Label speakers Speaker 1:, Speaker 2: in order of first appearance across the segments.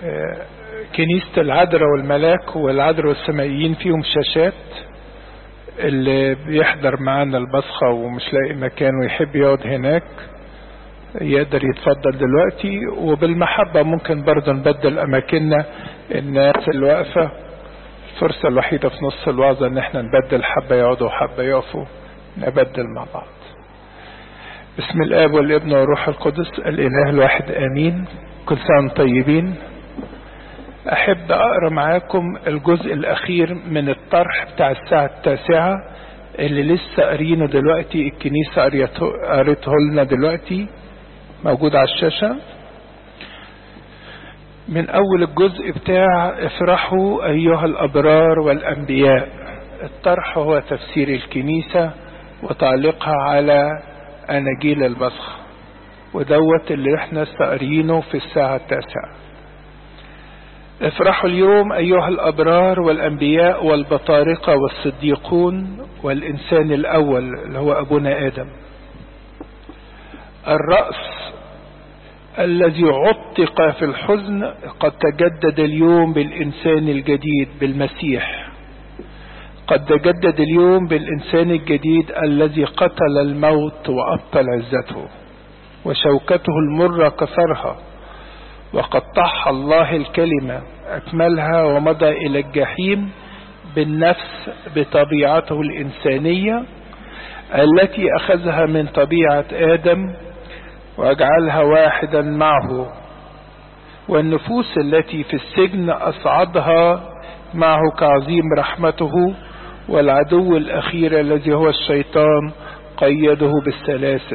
Speaker 1: كنيسة العذراء والملاك والعذراء والسمائيين فيهم شاشات اللي بيحضر معانا البصخة ومش لاقي مكان ويحب يقعد هناك يقدر يتفضل دلوقتي وبالمحبة ممكن برضه نبدل أماكننا الناس اللي واقفة الفرصة الوحيدة في نص الوعظة إن احنا نبدل حبة يقعدوا وحبة يقفوا نبدل مع بعض بسم الآب والابن والروح القدس الإله الواحد آمين كل سنة طيبين أحب أقرأ معاكم الجزء الأخير من الطرح بتاع الساعة التاسعة اللي لسه قارينه دلوقتي الكنيسة قريته لنا دلوقتي موجود على الشاشة من أول الجزء بتاع افرحوا أيها الأبرار والأنبياء الطرح هو تفسير الكنيسة وتعليقها على أناجيل البصخ ودوت اللي احنا استقرينه في الساعة التاسعة افرحوا اليوم أيها الأبرار والأنبياء والبطارقة والصديقون والإنسان الأول اللي هو أبونا آدم الرأس الذي عتق في الحزن قد تجدد اليوم بالإنسان الجديد بالمسيح قد تجدد اليوم بالإنسان الجديد الذي قتل الموت وأبطل عزته وشوكته المرة كسرها وقطعها الله الكلمة أكملها ومضى إلى الجحيم بالنفس بطبيعته الإنسانية التي أخذها من طبيعة آدم واجعلها واحدا معه والنفوس التي في السجن أصعدها معه كعظيم رحمته والعدو الأخير الذي هو الشيطان قيده بالسلاسل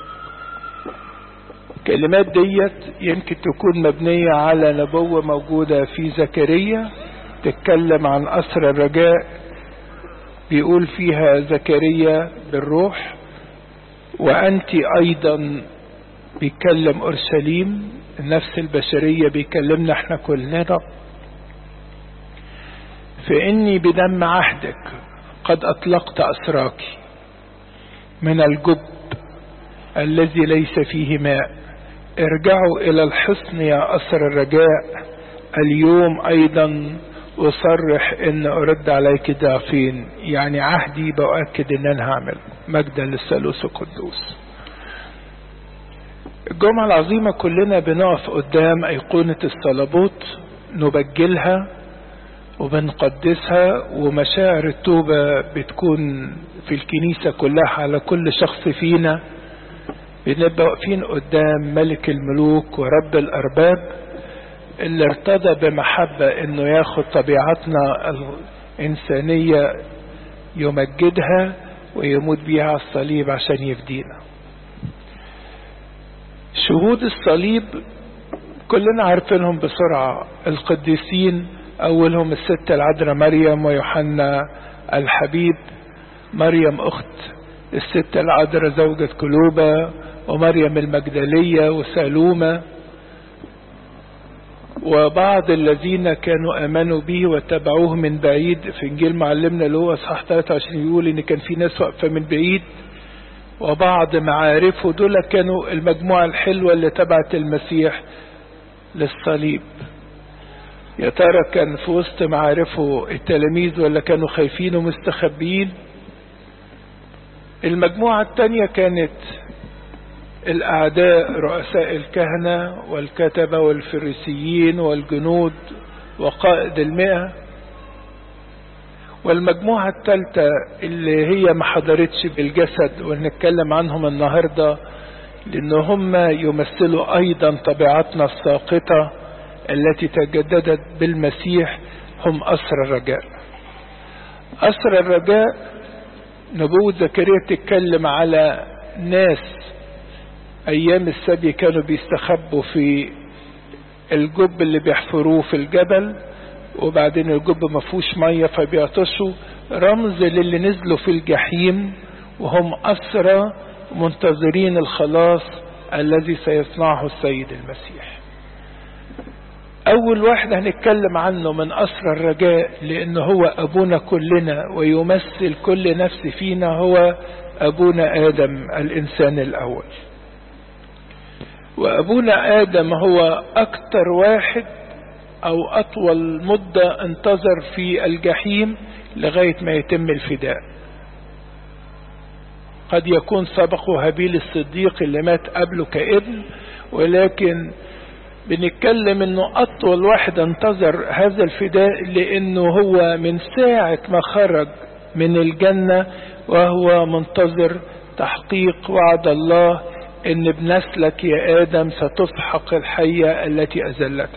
Speaker 1: الكلمات ديت يمكن تكون مبنية على نبوة موجودة في زكريا تتكلم عن أسر الرجاء بيقول فيها زكريا بالروح وأنت أيضا بيكلم أورشليم النفس البشرية بيكلمنا احنا كلنا فإني بدم عهدك قد أطلقت أسراك من الجب الذي ليس فيه ماء ارجعوا إلى الحصن يا أسر الرجاء اليوم أيضا أصرح إن أرد عليك ضعفين يعني عهدي بأكد إن أنا هعمل مجدا للثالوث القدوس الجمعة العظيمة كلنا بنقف قدام أيقونة الصلبوت نبجلها وبنقدسها ومشاعر التوبة بتكون في الكنيسة كلها على كل شخص فينا بنبقى واقفين قدام ملك الملوك ورب الأرباب اللي ارتضى بمحبة انه ياخد طبيعتنا الإنسانية يمجدها ويموت بيها على الصليب عشان يفدينا شهود الصليب كلنا عارفينهم بسرعة القديسين أولهم الست العذراء مريم ويوحنا الحبيب مريم أخت الست العذراء زوجة كلوبة ومريم المجدلية وسالومة وبعض الذين كانوا آمنوا به واتبعوه من بعيد في إنجيل معلمنا اللي هو اصحاح 23 يقول إن كان في ناس واقفة من بعيد وبعض معارفه دول كانوا المجموعة الحلوة اللي تبعت المسيح للصليب يا ترى كان في وسط معارفه التلاميذ ولا كانوا خايفين ومستخبيين المجموعة التانية كانت الأعداء رؤساء الكهنة والكتبة والفريسيين والجنود وقائد المئة والمجموعة الثالثة اللي هي ما حضرتش بالجسد ونتكلم عنهم النهاردة لأن هم يمثلوا أيضا طبيعتنا الساقطة التي تجددت بالمسيح هم أسر الرجاء أسر الرجاء نبوة زكريا تتكلم على ناس أيام السبي كانوا بيستخبوا في الجب اللي بيحفروه في الجبل وبعدين الجب ما فيهوش ميه فبيعطشوا رمز للي نزلوا في الجحيم وهم أسرى منتظرين الخلاص الذي سيصنعه السيد المسيح أول واحد هنتكلم عنه من أسرى الرجاء لأنه هو أبونا كلنا ويمثل كل نفس فينا هو أبونا آدم الإنسان الأول وأبونا آدم هو أكتر واحد او اطول مدة انتظر في الجحيم لغاية ما يتم الفداء قد يكون سبقه هابيل الصديق اللي مات قبله كابن ولكن بنتكلم انه اطول واحد انتظر هذا الفداء لانه هو من ساعة ما خرج من الجنة وهو منتظر تحقيق وعد الله ان بنسلك يا ادم ستسحق الحية التي اذلتك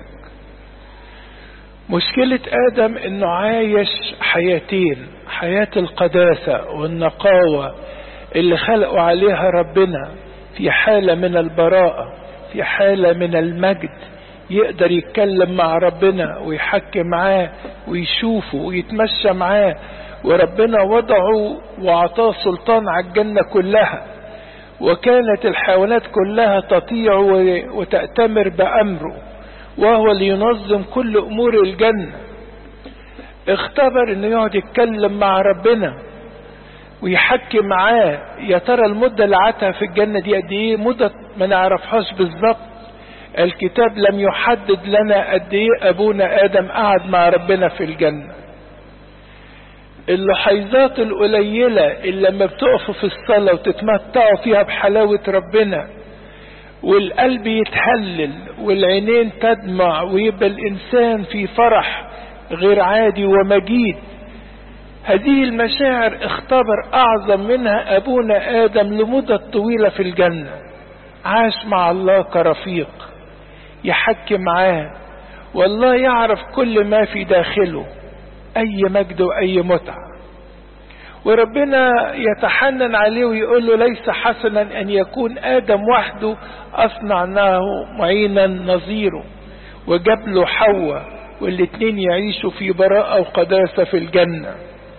Speaker 1: مشكلة ادم انه عايش حياتين حياة القداسة والنقاوة اللي خلقوا عليها ربنا في حالة من البراءة في حالة من المجد يقدر يتكلم مع ربنا ويحكي معاه ويشوفه ويتمشى معاه وربنا وضعه وعطاه سلطان على الجنة كلها وكانت الحيوانات كلها تطيع وتأتمر بأمره وهو اللي ينظم كل أمور الجنة اختبر انه يقعد يتكلم مع ربنا ويحكي معاه يا ترى المدة اللي قعدها في الجنة دي قد ايه مدة ما نعرفهاش بالظبط الكتاب لم يحدد لنا قد ايه ابونا ادم قعد مع ربنا في الجنة اللحيظات القليلة اللي لما بتقفوا في الصلاة وتتمتعوا فيها بحلاوة ربنا والقلب يتهلل والعينين تدمع ويبقى الانسان في فرح غير عادي ومجيد هذه المشاعر اختبر اعظم منها ابونا ادم لمدة طويلة في الجنة عاش مع الله كرفيق يحكي معاه والله يعرف كل ما في داخله اي مجد واي متعة وربنا يتحنن عليه ويقول له ليس حسنا ان يكون ادم وحده اصنعناه معينا نظيره وجاب له حواء والاتنين يعيشوا في براءة وقداسة في الجنة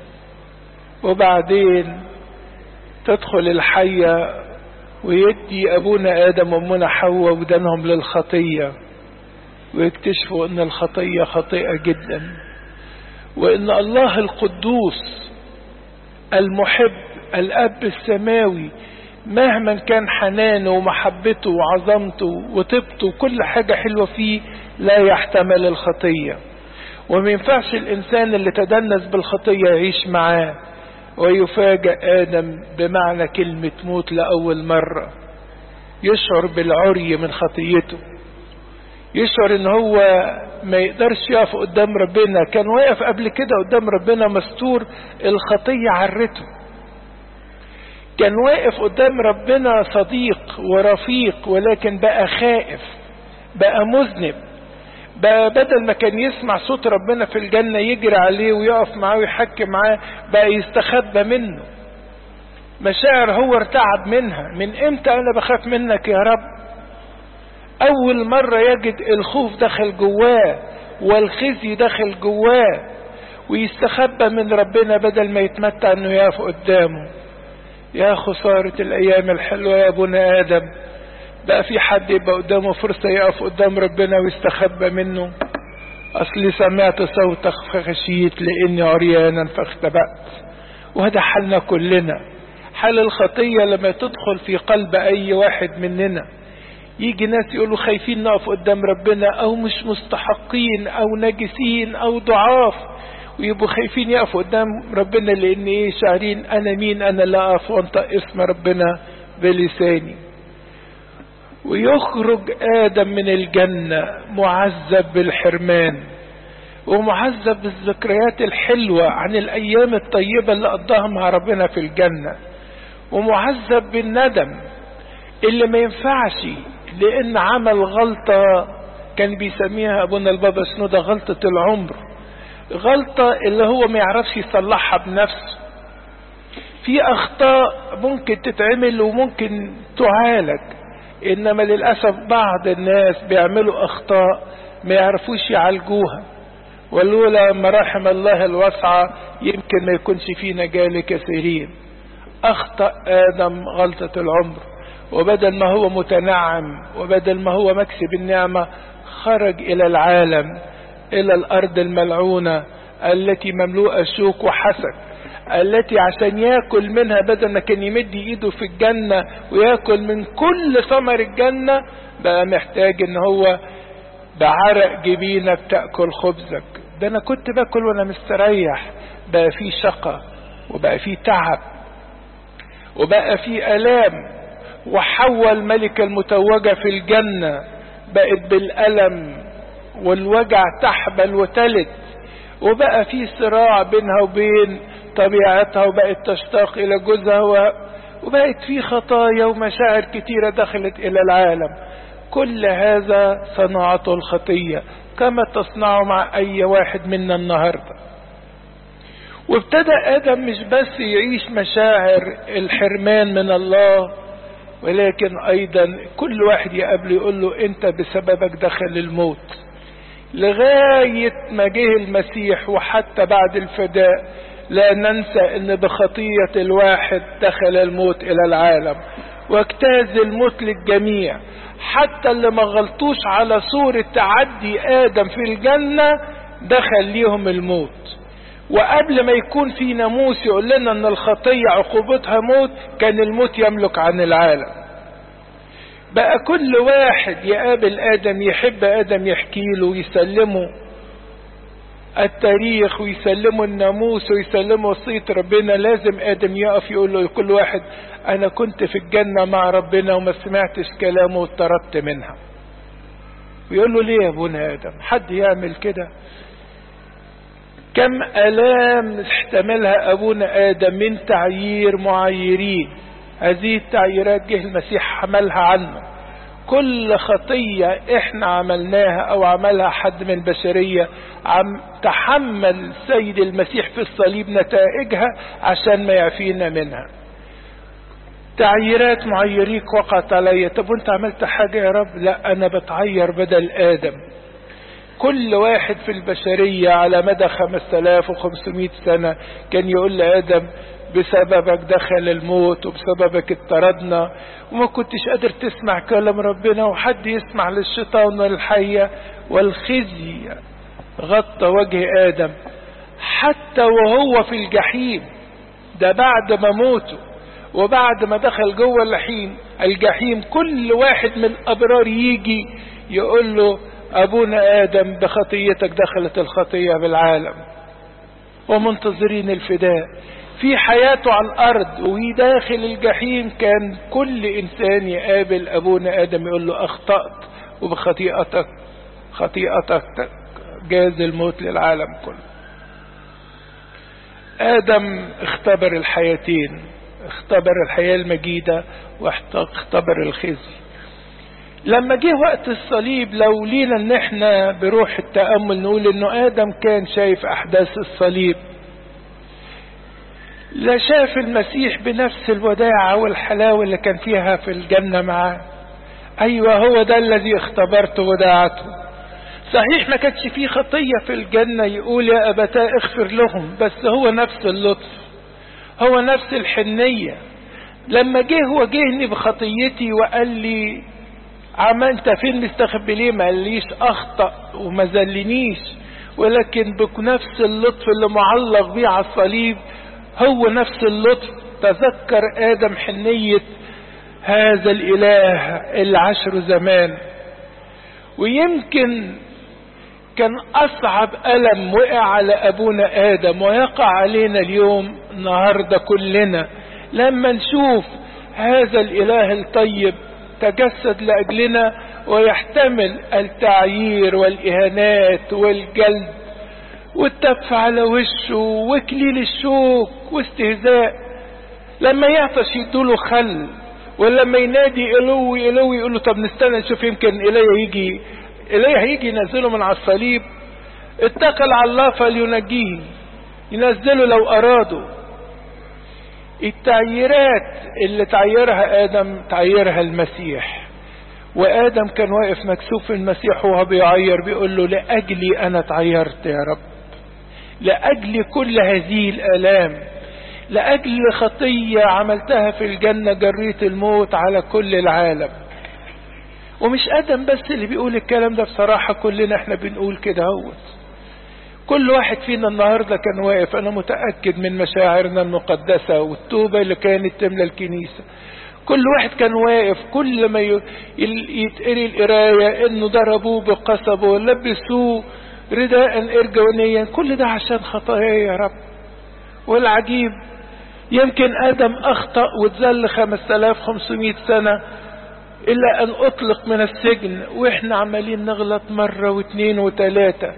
Speaker 1: وبعدين تدخل الحية ويدي أبونا آدم وأمنا حواء ودانهم للخطية ويكتشفوا أن الخطية خطيئة جدا وأن الله القدوس المحب الأب السماوي مهما كان حنانه ومحبته وعظمته وطيبته وكل حاجة حلوة فيه لا يحتمل الخطية وما ينفعش الإنسان اللي تدنس بالخطية يعيش معاه ويفاجأ آدم بمعنى كلمة موت لأول مرة يشعر بالعري من خطيته يشعر ان هو ما يقدرش يقف قدام ربنا كان واقف قبل كده قدام ربنا مستور الخطية عرته كان واقف قدام ربنا صديق ورفيق ولكن بقى خائف بقى مذنب بقى بدل ما كان يسمع صوت ربنا في الجنة يجري عليه ويقف معاه ويحكي معاه بقى يستخبى منه مشاعر هو ارتعب منها من امتى انا بخاف منك يا رب اول مرة يجد الخوف دخل جواه والخزي دخل جواه ويستخبى من ربنا بدل ما يتمتع انه يقف قدامه يا خسارة الايام الحلوة يا ابونا ادم بقى في حد يبقى قدامه فرصة يقف قدام ربنا ويستخبى منه اصلي سمعت صوتك فخشيت لاني عريانا فاختبأت وهذا حالنا كلنا حال الخطية لما تدخل في قلب اي واحد مننا يجي ناس يقولوا خايفين نقف قدام ربنا او مش مستحقين او نجسين او ضعاف ويبقوا خايفين يقفوا قدام ربنا لان ايه شعرين انا مين انا لا اقف وانطق اسم ربنا بلساني ويخرج ادم من الجنة معذب بالحرمان ومعذب بالذكريات الحلوة عن الايام الطيبة اللي قضاها مع ربنا في الجنة ومعذب بالندم اللي ما ينفعش لان عمل غلطة كان بيسميها ابونا البابا سنودة غلطة العمر غلطة اللي هو ما يعرفش يصلحها بنفسه في اخطاء ممكن تتعمل وممكن تعالج انما للأسف بعض الناس بيعملوا اخطاء ما يعرفوش يعالجوها ولولا مراحم الله الواسعة يمكن ما يكونش في نجاة لكثيرين اخطأ ادم غلطة العمر وبدل ما هو متنعم وبدل ما هو مكسب النعمة خرج الى العالم الى الارض الملعونة التي مملوءة شوك وحسد التي عشان ياكل منها بدل ما كان يمد ايده في الجنة وياكل من كل ثمر الجنة بقى محتاج ان هو بعرق جبينك تأكل خبزك ده انا كنت باكل وانا مستريح بقى في شقة وبقى في تعب وبقى في الام وحول الملكة المتوجة في الجنة بقت بالألم والوجع تحبل وتلت وبقى في صراع بينها وبين طبيعتها وبقت تشتاق إلى جوزها و... وبقت في خطايا ومشاعر كتيرة دخلت إلى العالم كل هذا صنعته الخطية كما تصنعه مع أي واحد منا النهاردة وابتدى آدم مش بس يعيش مشاعر الحرمان من الله ولكن أيضا كل واحد يقابله يقول له أنت بسببك دخل الموت لغاية ما جه المسيح وحتى بعد الفداء لا ننسى ان بخطية الواحد دخل الموت الى العالم واجتاز الموت للجميع حتى اللي ما غلطوش على صورة تعدي ادم في الجنة دخل ليهم الموت وقبل ما يكون في ناموس يقول لنا ان الخطية عقوبتها موت كان الموت يملك عن العالم بقى كل واحد يقابل ادم يحب ادم يحكي له ويسلمه التاريخ ويسلموا الناموس ويسلموا وصية ربنا لازم آدم يقف يقول له لكل واحد أنا كنت في الجنة مع ربنا وما سمعتش كلامه واتطردت منها ويقول له ليه يا ابونا آدم حد يعمل كده كم ألام احتملها أبونا آدم من تعيير معيرين هذه التعييرات جه المسيح حملها عنه كل خطية احنا عملناها او عملها حد من البشرية عم تحمل سيد المسيح في الصليب نتائجها عشان ما يعفينا منها تعييرات معيريك وقعت عليا طب وانت عملت حاجة يا رب لا انا بتعير بدل ادم كل واحد في البشرية على مدى 5500 سنة كان يقول لآدم بسببك دخل الموت وبسببك اتطردنا وما كنتش قادر تسمع كلام ربنا وحد يسمع للشيطان والحية والخزي غطى وجه آدم حتى وهو في الجحيم ده بعد ما موته وبعد ما دخل جوه الجحيم الجحيم كل واحد من الأبرار يجي يقول له أبونا آدم بخطيتك دخلت الخطية بالعالم ومنتظرين الفداء في حياته على الأرض وهي داخل الجحيم كان كل إنسان يقابل أبونا آدم يقول له أخطأت وبخطيئتك خطيئتك جاز الموت للعالم كله آدم اختبر الحياتين اختبر الحياة المجيدة واختبر الخزي لما جه وقت الصليب لو لينا ان احنا بروح التأمل نقول انه آدم كان شايف أحداث الصليب لا شاف المسيح بنفس الوداعة والحلاوة اللي كان فيها في الجنة معاه أيوة هو ده الذي اختبرت وداعته صحيح ما كانش فيه خطية في الجنة يقول يا أبتاء اغفر لهم بس هو نفس اللطف هو نفس الحنية لما جه وجهني بخطيتي وقال لي عم انت فين مستخبي ليه ما قاليش اخطأ وما زلنيش ولكن بنفس اللطف اللي معلق بيه على الصليب هو نفس اللطف تذكر آدم حنية هذا الإله العشر زمان ويمكن كان أصعب ألم وقع على أبونا آدم ويقع علينا اليوم النهاردة كلنا لما نشوف هذا الإله الطيب تجسد لأجلنا ويحتمل التعيير والإهانات والجلد والتف على وشه وكليل الشوك واستهزاء لما يعطش يدوله خل ولما ينادي إلوي إلوي يقول له طب نستنى نشوف يمكن إلي يجي إلي هيجي ينزله من على الصليب اتكل على الله فلينجيه ينزله لو أرادوا التعييرات اللي تعيرها آدم تعيرها المسيح وآدم كان واقف مكسوف في المسيح وهو بيعير بيقول له لأجلي أنا تعيرت يا رب لأجل كل هذه الآلام لأجل خطية عملتها في الجنة جريت الموت على كل العالم ومش آدم بس اللي بيقول الكلام ده بصراحة كلنا احنا بنقول كده هوت كل واحد فينا النهاردة كان واقف أنا متأكد من مشاعرنا المقدسة والتوبة اللي كانت تملى الكنيسة كل واحد كان واقف كل ما يتقري القراية انه ضربوه بقصبه لبسوه رداء ارجونيا كل ده عشان خطايا يا رب والعجيب يمكن ادم اخطأ واتذل 5500 سنة الا ان اطلق من السجن واحنا عمالين نغلط مرة واثنين وثلاثة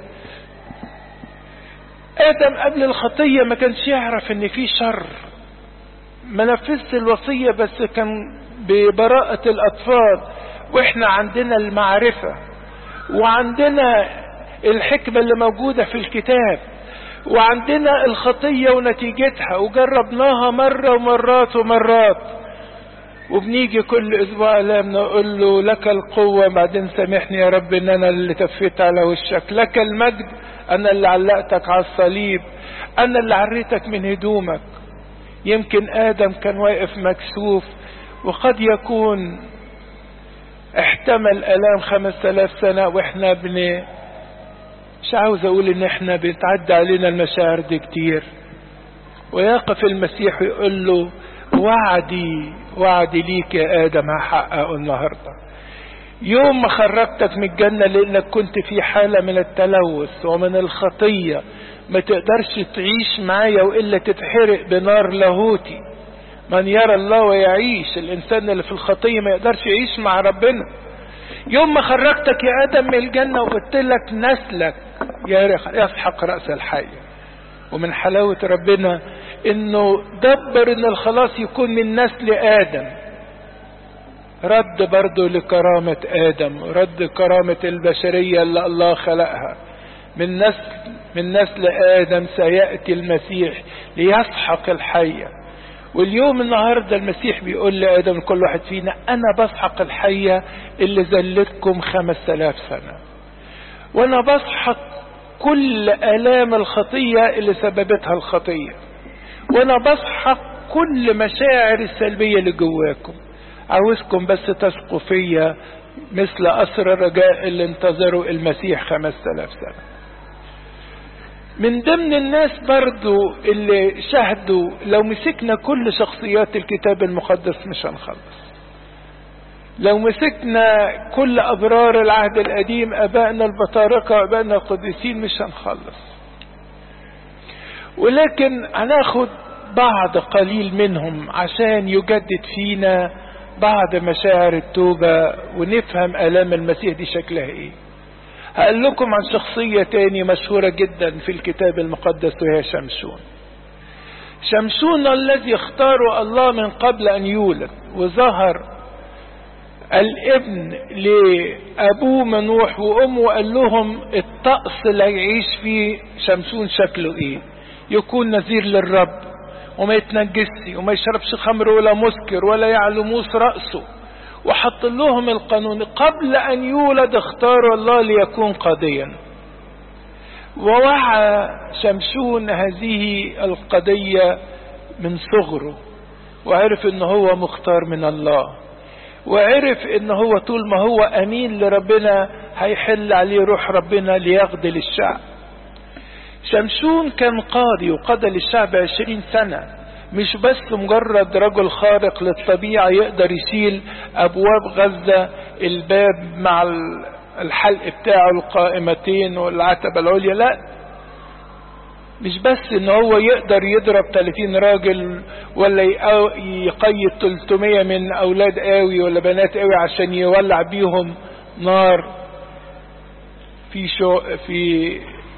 Speaker 1: ادم قبل الخطية ما كانش يعرف ان في شر ما نفذش الوصية بس كان ببراءة الاطفال واحنا عندنا المعرفة وعندنا الحكمة اللي موجودة في الكتاب وعندنا الخطية ونتيجتها وجربناها مرة ومرات ومرات وبنيجي كل اسبوع لما نقول له لك القوة بعدين سامحني يا رب ان انا اللي تفيت على وشك لك المجد انا اللي علقتك على الصليب انا اللي عريتك من هدومك يمكن ادم كان واقف مكسوف وقد يكون احتمل الام خمس تلاف سنة واحنا بن مش عاوز اقول ان احنا بتعدي علينا المشاعر دي كتير ويقف المسيح ويقول له وعدي وعدي ليك يا ادم هحققه النهارده يوم ما خرجتك من الجنه لانك كنت في حاله من التلوث ومن الخطيه ما تقدرش تعيش معايا والا تتحرق بنار لاهوتي من يرى الله ويعيش الانسان اللي في الخطيه ما يقدرش يعيش مع ربنا يوم ما خرجتك يا ادم من الجنه وقلت لك نسلك يسحق راس الحي ومن حلاوه ربنا انه دبر ان الخلاص يكون من نسل ادم رد برضه لكرامة ادم رد كرامة البشرية اللي الله خلقها من نسل من نسل ادم سيأتي المسيح ليسحق الحية واليوم النهاردة المسيح بيقول لآدم كل واحد فينا أنا بسحق الحية اللي زلتكم خمس آلاف سنة وأنا بسحق كل آلام الخطية اللي سببتها الخطية وانا بسحق كل مشاعر السلبية اللي جواكم عاوزكم بس تثقوا فيا مثل أسر الرجاء اللي انتظروا المسيح خمس آلاف سنة من ضمن الناس برضو اللي شهدوا لو مسكنا كل شخصيات الكتاب المقدس مش هنخلص لو مسكنا كل أبرار العهد القديم أبائنا البطارقة وأبائنا القديسين مش هنخلص ولكن هناخد بعض قليل منهم عشان يجدد فينا بعض مشاعر التوبة ونفهم آلام المسيح دي شكلها ايه هقول لكم عن شخصية تاني مشهورة جدا في الكتاب المقدس وهي شمشون شمشون الذي اختاره الله من قبل ان يولد وظهر الابن لابوه منوح وامه قال لهم الطقس اللي هيعيش فيه شمشون شكله ايه يكون نذير للرب وما يتنجسش وما يشربش خمر ولا مسكر ولا يعلو موس رأسه وحط لهم القانون قبل أن يولد اختار الله ليكون قاضيا ووعى شمشون هذه القضية من صغره وعرف ان هو مختار من الله وعرف ان هو طول ما هو امين لربنا هيحل عليه روح ربنا ليغضي للشعب شمشون كان قاضي وقضى للشعب عشرين سنة مش بس مجرد رجل خارق للطبيعة يقدر يشيل أبواب غزة الباب مع الحلق بتاعه القائمتين والعتبة العليا لا مش بس ان هو يقدر يضرب 30 راجل ولا يقيد 300 من اولاد قوي ولا بنات قوي عشان يولع بيهم نار في شو في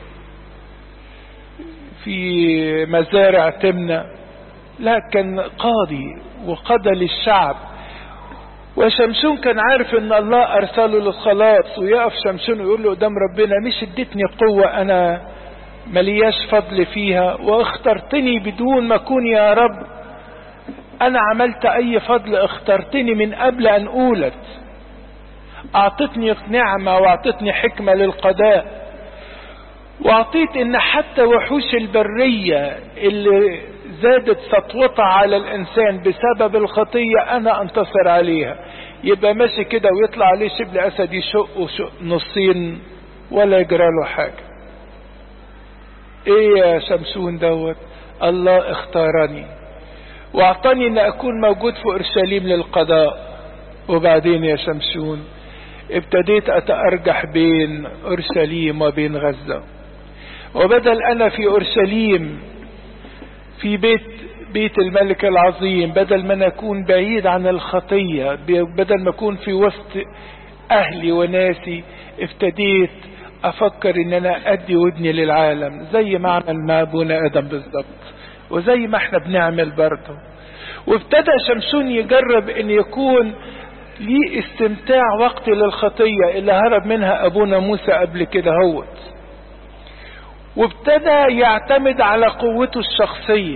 Speaker 1: في مزارع تمنى لا كان قاضي وقضى للشعب وشمشون كان عارف ان الله ارسله للخلاص ويقف شمشون ويقول له قدام ربنا مش اديتني قوة انا ملياش فضل فيها واخترتني بدون ما اكون يا رب انا عملت اي فضل اخترتني من قبل ان اولد اعطتني نعمة واعطتني حكمة للقضاء واعطيت ان حتى وحوش البرية اللي زادت سطوتها على الانسان بسبب الخطية انا انتصر عليها يبقى ماشي كده ويطلع عليه شبل اسد يشق وشق نصين ولا يجرى له حاجة ايه يا شمسون دوت الله اختارني واعطاني ان اكون موجود في اورشليم للقضاء وبعدين يا شمشون ابتديت اتأرجح بين اورشليم وبين غزة وبدل انا في اورشليم في بيت بيت الملك العظيم بدل ما اكون بعيد عن الخطية بدل ما اكون في وسط اهلي وناسي ابتديت افكر ان انا ادي ودني للعالم زي ما عمل مع ابونا ادم بالظبط وزي ما احنا بنعمل برضه وابتدى شمشون يجرب ان يكون ليه استمتاع وقت للخطية اللي هرب منها ابونا موسى قبل كده هوت وابتدى يعتمد على قوته الشخصية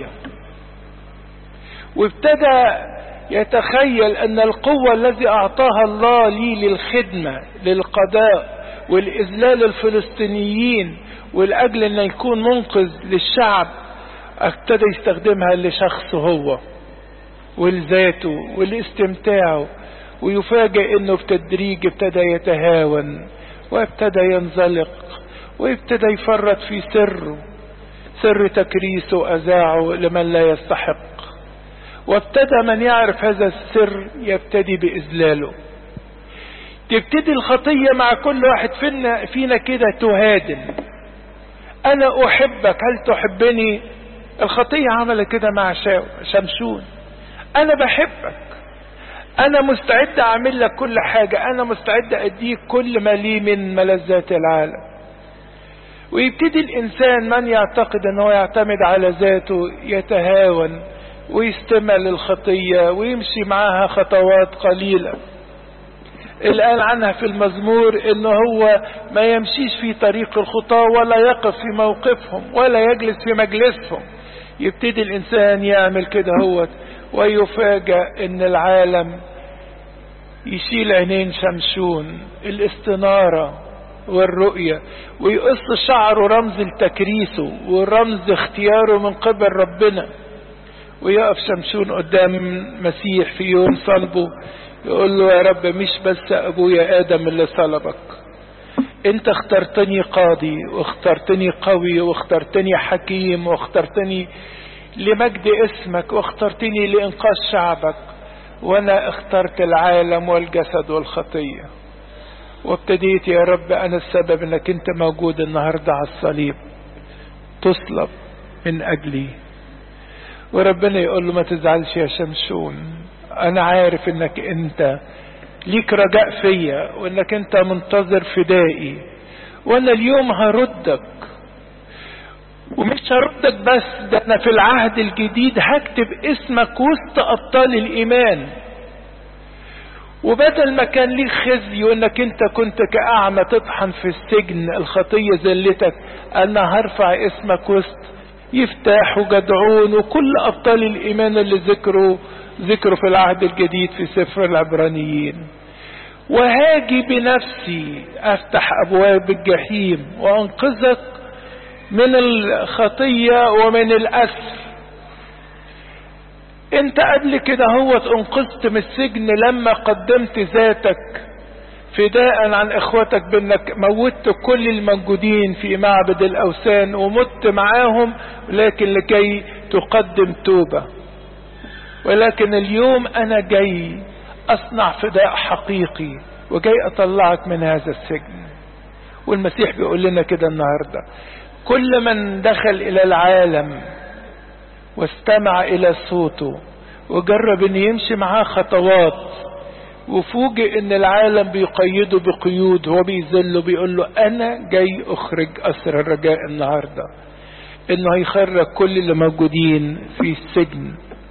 Speaker 1: وابتدى يتخيل ان القوة الذي اعطاها الله لي للخدمة للقضاء والاذلال الفلسطينيين ولاجل ان يكون منقذ للشعب ابتدى يستخدمها لشخصه هو ولذاته ولاستمتاعه ويفاجئ انه بتدريج ابتدى يتهاون وابتدى ينزلق وابتدى يفرط في سره سر تكريسه وأذاعه لمن لا يستحق وابتدى من يعرف هذا السر يبتدي بإذلاله تبتدي الخطية مع كل واحد فينا, فينا كده تهادن أنا أحبك هل تحبني الخطية عملت كده مع شمشون أنا بحبك أنا مستعد أعمل لك كل حاجة أنا مستعد أديك كل ما لي من ملذات العالم ويبتدي الإنسان من يعتقد أنه يعتمد على ذاته يتهاون ويستمع للخطية ويمشي معها خطوات قليلة الآن عنها في المزمور انه هو ما يمشيش في طريق الخطاة ولا يقف في موقفهم ولا يجلس في مجلسهم يبتدي الانسان يعمل كده هو ويفاجأ ان العالم يشيل عينين شمشون الاستنارة والرؤية ويقص شعره رمز لتكريسه ورمز اختياره من قبل ربنا ويقف شمشون قدام مسيح في يوم صلبه يقول له يا رب مش بس ابويا ادم اللي صلبك انت اخترتني قاضي واخترتني قوي واخترتني حكيم واخترتني لمجد اسمك واخترتني لانقاذ شعبك وانا اخترت العالم والجسد والخطية وابتديت يا رب انا السبب انك انت موجود النهاردة على الصليب تصلب من اجلي وربنا يقول له ما تزعلش يا شمشون انا عارف انك انت ليك رجاء فيا وانك انت منتظر فدائي وانا اليوم هردك ومش هردك بس ده انا في العهد الجديد هكتب اسمك وسط ابطال الايمان وبدل ما كان ليك خزي وانك انت كنت كأعمى تطحن في السجن الخطية زلتك انا هرفع اسمك وسط يفتاح وجدعون وكل ابطال الايمان اللي ذكروا ذكره في العهد الجديد في سفر العبرانيين وهاجي بنفسي افتح ابواب الجحيم وانقذك من الخطية ومن الاسر انت قبل كده هو انقذت من السجن لما قدمت ذاتك فداء عن اخوتك بانك موتت كل الموجودين في معبد الاوثان ومت معاهم لكن لكي تقدم توبة ولكن اليوم انا جاي اصنع فداء حقيقي وجاي اطلعك من هذا السجن والمسيح بيقول لنا كده النهاردة كل من دخل الى العالم واستمع الى صوته وجرب ان يمشي معاه خطوات وفوجئ ان العالم بيقيده بقيود هو بيذله بيقول له انا جاي اخرج اسر الرجاء النهارده انه هيخرج كل اللي موجودين في السجن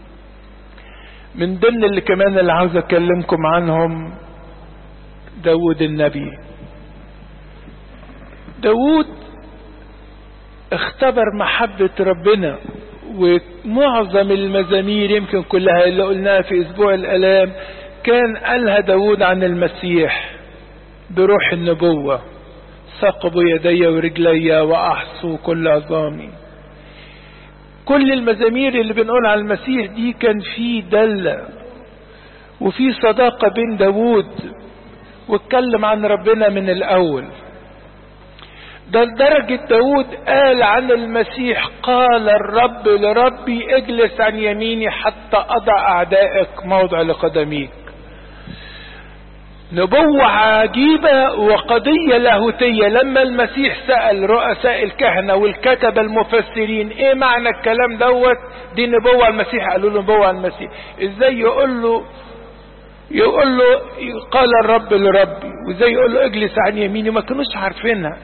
Speaker 1: من ضمن اللي كمان اللي عاوز اكلمكم عنهم داود النبي داود اختبر محبة ربنا ومعظم المزامير يمكن كلها اللي قلناها في اسبوع الالام كان قالها داود عن المسيح بروح النبوة ثقبوا يدي ورجلي وأحصوا كل عظامي كل المزامير اللي بنقول على المسيح دي كان في دلة وفي صداقة بين داود واتكلم عن ربنا من الأول ده لدرجة داود قال عن المسيح قال الرب لربي اجلس عن يميني حتى اضع اعدائك موضع لقدميك نبوة عجيبة وقضية لاهوتية لما المسيح سأل رؤساء الكهنة والكتبة المفسرين ايه معنى الكلام دوت دي نبوة المسيح قالوا له نبوة المسيح ازاي يقول له يقول له قال الرب لربي وازاي يقول له اجلس عن يميني ما كانوش عارفينها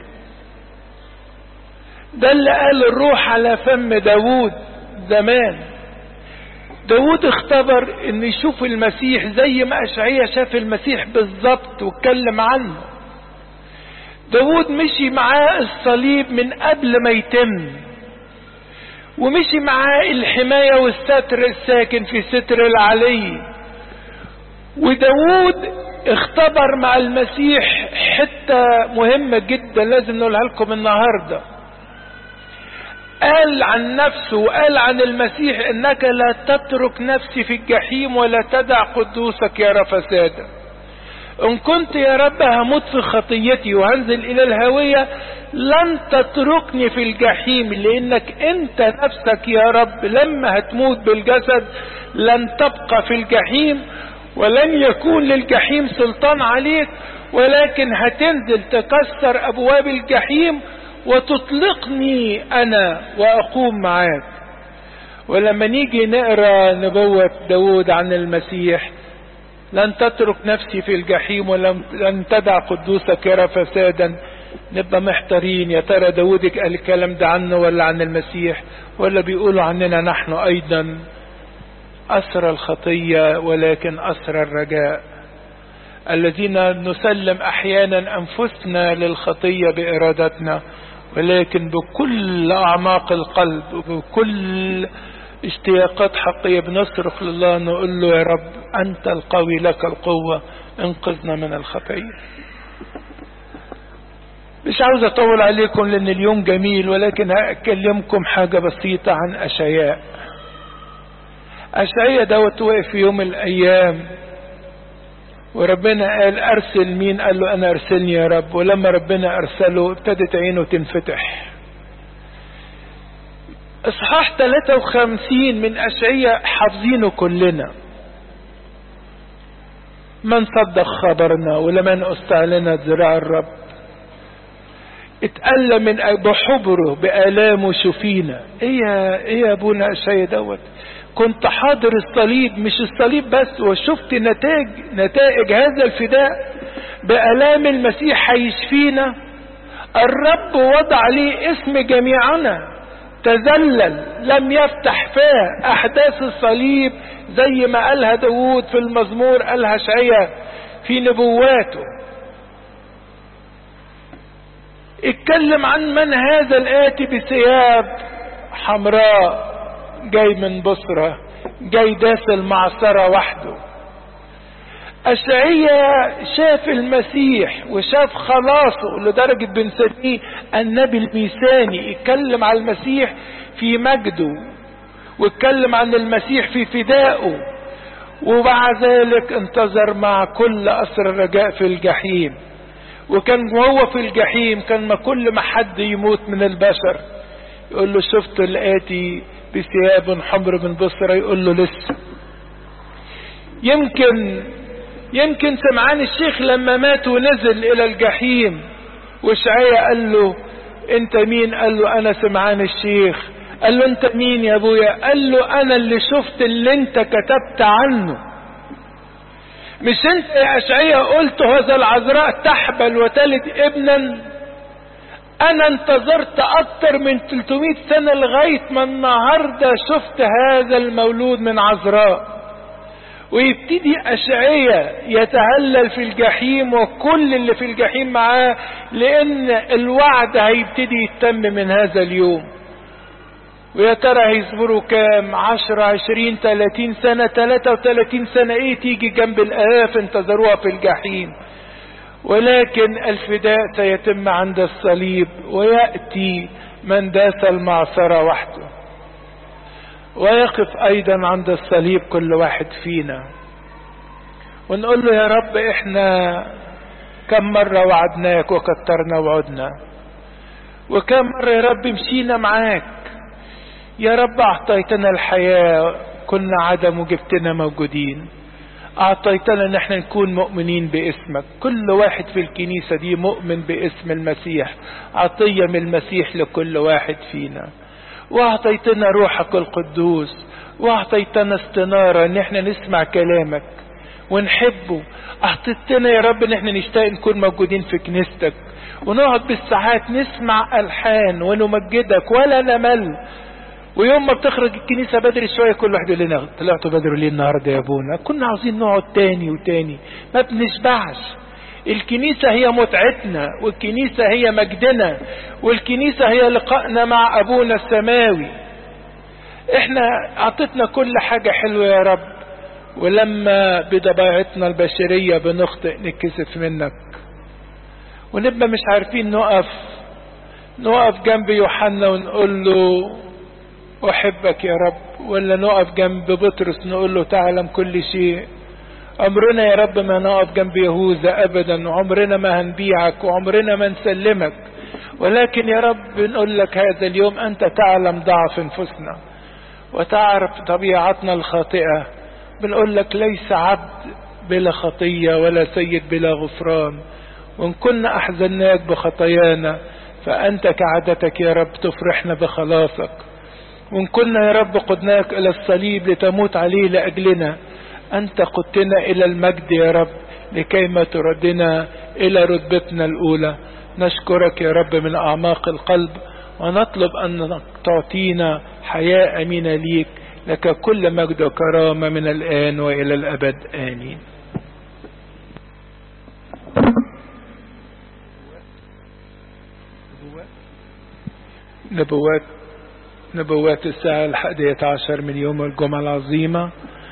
Speaker 1: ده اللي قال الروح على فم داوود زمان داود اختبر ان يشوف المسيح زي ما اشعيا شاف المسيح بالظبط واتكلم عنه داود مشي معاه الصليب من قبل ما يتم ومشي معاه الحماية والستر الساكن في ستر العلي وداود اختبر مع المسيح حتة مهمة جدا لازم نقولها لكم النهارده قال عن نفسه وقال عن المسيح انك لا تترك نفسي في الجحيم ولا تدع قدوسك يرى فسادا ان كنت يا رب هموت في خطيتي وهنزل الى الهوية لن تتركني في الجحيم لانك انت نفسك يا رب لما هتموت بالجسد لن تبقى في الجحيم ولن يكون للجحيم سلطان عليك ولكن هتنزل تكسر ابواب الجحيم وتطلقني انا واقوم معاك ولما نيجي نقرا نبوة داود عن المسيح لن تترك نفسي في الجحيم ولن تدع قدوسك يرى فسادا نبقى محتارين يا ترى داود قال الكلام ده عنه ولا عن المسيح ولا بيقولوا عننا نحن ايضا اسر الخطية ولكن اسر الرجاء الذين نسلم احيانا انفسنا للخطية بارادتنا ولكن بكل اعماق القلب وبكل اشتياقات حقية بنصرخ لله نقول له يا رب انت القوي لك القوة انقذنا من الخطية مش عاوز اطول عليكم لان اليوم جميل ولكن هكلمكم حاجة بسيطة عن اشعياء اشعياء دوت وقف في يوم من الايام وربنا قال ارسل مين قال له انا ارسلني يا رب ولما ربنا ارسله ابتدت عينه تنفتح اصحاح 53 من اشعياء حافظينه كلنا من صدق خبرنا ولمن استعلنت ذراع الرب اتألم من بحبره بآلامه شفينا ايه يا ايه يا ابونا اشعياء دوت كنت حاضر الصليب مش الصليب بس وشفت نتائج نتائج هذا الفداء بآلام المسيح هيشفينا الرب وضع لي اسم جميعنا تذلل لم يفتح فاه احداث الصليب زي ما قالها داود في المزمور قالها شعيا في نبواته اتكلم عن من هذا الاتي بثياب حمراء جاي من بصرة جاي داس المعصرة وحده أشعية شاف المسيح وشاف خلاصه لدرجة بنسميه النبي الميساني يتكلم عن المسيح في مجده واتكلم عن المسيح في فدائه ومع ذلك انتظر مع كل أسر الرجاء في الجحيم وكان وهو في الجحيم كان ما كل ما حد يموت من البشر يقول له شفت الآتي بثياب حمر من بصرة يقول له لسه يمكن يمكن سمعان الشيخ لما مات ونزل الى الجحيم وشعية قال له انت مين قال له انا سمعان الشيخ قال له انت مين يا ابويا قال له انا اللي شفت اللي انت كتبت عنه مش انت يا اشعية قلت هذا العذراء تحبل وتلد ابنا انا انتظرت اكتر من 300 سنة لغاية ما النهاردة شفت هذا المولود من عذراء ويبتدي أشعية يتهلل في الجحيم وكل اللي في الجحيم معاه لأن الوعد هيبتدي يتم من هذا اليوم ويا ترى هيصبروا كام عشرة عشرين تلاتين سنة تلاتة وتلاتين سنة ايه تيجي جنب الآلاف انتظروها في الجحيم ولكن الفداء سيتم عند الصليب ويأتي من داس المعصرة وحده ويقف ايضا عند الصليب كل واحد فينا ونقول له يا رب احنا كم مرة وعدناك وكترنا وعدنا وكم مرة يا رب مشينا معاك يا رب أعطيتنا الحياة كنا عدم وجبتنا موجودين أعطيتنا ان احنا نكون مؤمنين باسمك كل واحد في الكنيسة دي مؤمن باسم المسيح عطية من المسيح لكل واحد فينا واعطيتنا روحك القدوس واعطيتنا استنارة ان احنا نسمع كلامك ونحبه اعطيتنا يا رب ان احنا نشتاق نكون موجودين في كنيستك ونقعد بالساعات نسمع الحان ونمجدك ولا نمل ويوم ما بتخرج الكنيسة بدري شوية كل واحد يقول لنا طلعتوا بدري ليه النهاردة يا ابونا كنا عاوزين نقعد تاني وتاني ما بنشبعش الكنيسة هي متعتنا والكنيسة هي مجدنا والكنيسة هي لقائنا مع ابونا السماوي احنا اعطتنا كل حاجة حلوة يا رب ولما بطبيعتنا البشرية بنخطئ نتكسف منك ونبقى مش عارفين نقف نقف جنب يوحنا ونقول له أحبك يا رب ولا نقف جنب بطرس نقول له تعلم كل شيء عمرنا يا رب ما نقف جنب يهوذا أبدا وعمرنا ما هنبيعك وعمرنا ما نسلمك ولكن يا رب نقول لك هذا اليوم أنت تعلم ضعف أنفسنا وتعرف طبيعتنا الخاطئة بنقول لك ليس عبد بلا خطية ولا سيد بلا غفران وإن كنا أحزناك بخطايانا فأنت كعادتك يا رب تفرحنا بخلاصك وإن كنا يا رب قدناك إلى الصليب لتموت عليه لأجلنا أنت قدتنا إلى المجد يا رب لكي ما تردنا إلى رتبتنا الأولى نشكرك يا رب من أعماق القلب ونطلب أن تعطينا حياة أمينة ليك لك كل مجد وكرامة من الآن وإلى الأبد آمين نبوات نبوات الساعة الحادية عشر من يوم الجمعة العظيمة